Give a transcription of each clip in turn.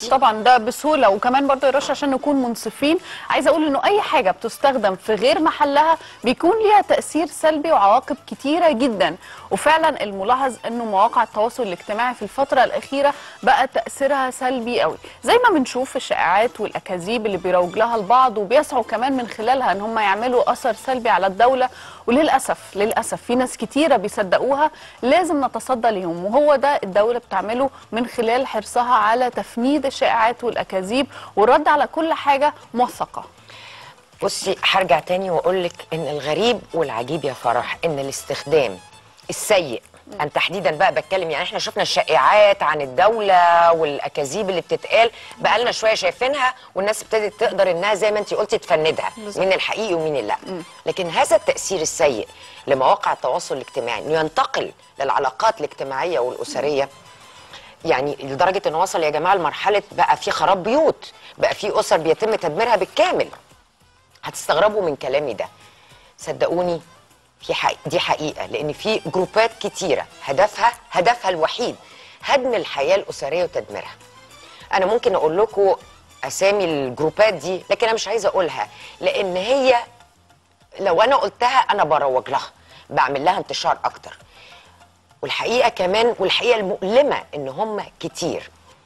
طبعا ده بسهوله وكمان برضه يا رشا عشان نكون منصفين عايزه اقول انه اي حاجه بتستخدم في غير محلها بيكون ليها تاثير سلبي وعواقب كتيره جدا وفعلا الملاحظ انه مواقع التواصل الاجتماعي في الفتره الاخيره بقى تاثيرها سلبي قوي زي ما بنشوف الشائعات والاكاذيب اللي بيروج لها البعض وبيسعوا كمان من خلالها ان هم يعملوا اثر سلبي على الدوله وللاسف للاسف في ناس كتيره بيصدقوها لازم نتصدى ليهم وهو ده الدوله بتعمله من خلال حرصها على تفنيد الشائعات والاكاذيب والرد على كل حاجه موثقه بصي هرجع تاني واقول لك ان الغريب والعجيب يا فرح ان الاستخدام السيء انا تحديدا بقى بتكلم يعني احنا شفنا الشائعات عن الدوله والاكاذيب اللي بتتقال بقى لنا شويه شايفينها والناس ابتدت تقدر انها زي ما انت قلتي تفندها بالظبط. مين الحقيقي ومين اللا لكن هذا التاثير السيء لمواقع التواصل الاجتماعي انه ينتقل للعلاقات الاجتماعيه والاسريه يعني لدرجه انه وصل يا جماعه لمرحله بقى في خراب بيوت بقى في اسر بيتم تدميرها بالكامل هتستغربوا من كلامي ده صدقوني في حقيقة دي حقيقه لان في جروبات كتيره هدفها هدفها الوحيد هدم الحياه الاسريه وتدميرها انا ممكن اقول لكم اسامي الجروبات دي لكن انا مش عايزه اقولها لان هي لو انا قلتها انا بروج لها بعمل لها انتشار اكتر والحقيقه كمان والحقيقه المؤلمه ان هم كتير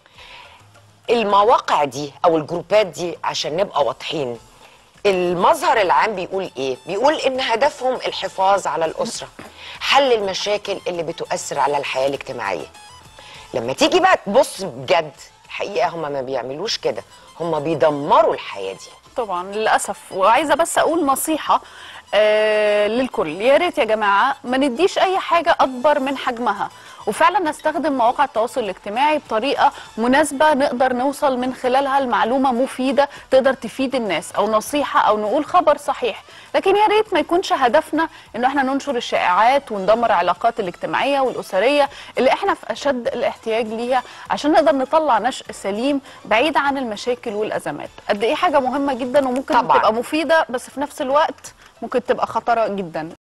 المواقع دي او الجروبات دي عشان نبقى واضحين المظهر العام بيقول ايه بيقول ان هدفهم الحفاظ على الاسره حل المشاكل اللي بتؤثر على الحياه الاجتماعيه لما تيجي بقى تبص بجد الحقيقه هم ما بيعملوش كده هم بيدمروا الحياه دي طبعا للاسف وعايزه بس اقول نصيحه آه للكل يا ريت يا جماعه ما نديش اي حاجه اكبر من حجمها وفعلا نستخدم مواقع التواصل الاجتماعي بطريقه مناسبه نقدر نوصل من خلالها لمعلومه مفيده تقدر تفيد الناس او نصيحه او نقول خبر صحيح لكن يا ريت ما يكونش هدفنا انه احنا ننشر الشائعات وندمر العلاقات الاجتماعيه والاسريه اللي احنا في اشد الاحتياج ليها عشان نقدر نطلع نشء سليم بعيد عن المشاكل والازمات قد ايه حاجه مهمه جدا وممكن طبعاً. تبقى مفيده بس في نفس الوقت ممكن تبقى خطره جدا